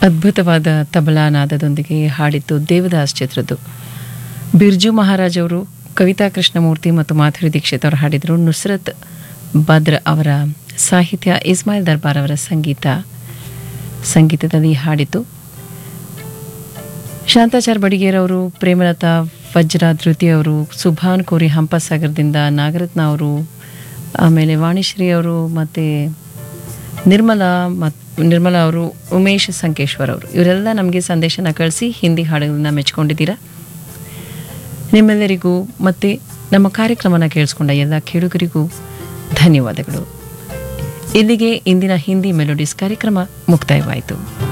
ಅದ್ಭುತವಾದ ತಬಲಾ ನಾದದೊಂದಿಗೆ ಹಾಡಿದ್ದು ದೇವದಾಸ್ ಚಿತ್ರದ್ದು ಬಿರ್ಜು ಮಹಾರಾಜ್ ಅವರು ಕವಿತಾ ಕೃಷ್ಣಮೂರ್ತಿ ಮತ್ತು ಮಾಧುರಿ ದೀಕ್ಷಿತ್ ಅವರು ಹಾಡಿದರು ನುಸ್ರತ್ ಬದ್ರ ಅವರ ಸಾಹಿತ್ಯ ಇಸ್ಮಾಯಿಲ್ ದರ್ಬಾರ್ ಅವರ ಸಂಗೀತ ಸಂಗೀತದಲ್ಲಿ ಹಾಡಿತು ಶಾಂತಾಚಾರ್ ಬಡಿಗೇರ್ ಅವರು ಪ್ರೇಮಲತಾ ವಜ್ರ ಧೃತಿ ಅವರು ಸುಭಾನ್ ಕೋರಿ ಹಂಪಸಾಗರದಿಂದ ನಾಗರತ್ನ ಅವರು ಆಮೇಲೆ ವಾಣಿಶ್ರೀ ಅವರು ಮತ್ತು ನಿರ್ಮಲಾ ಮತ್ ನಿರ್ಮಲಾ ಅವರು ಉಮೇಶ್ ಸಂಕೇಶ್ವರ್ ಅವರು ಇವರೆಲ್ಲ ನಮಗೆ ಸಂದೇಶನ ಕಳಿಸಿ ಹಿಂದಿ ಹಾಡುಗಳನ್ನ ಮೆಚ್ಕೊಂಡಿದ್ದೀರಾ ನಿಮ್ಮೆಲ್ಲರಿಗೂ ಮತ್ತು ನಮ್ಮ ಕಾರ್ಯಕ್ರಮನ ಕೇಳಿಸ್ಕೊಂಡ ಎಲ್ಲ ಕೇಳುಗರಿಗೂ ಧನ್ಯವಾದಗಳು ಇಲ್ಲಿಗೆ ಇಂದಿನ ಹಿಂದಿ ಮೆಲೋಡಿಸ್ ಕಾರ್ಯಕ್ರಮ ಮುಕ್ತಾಯವಾಯಿತು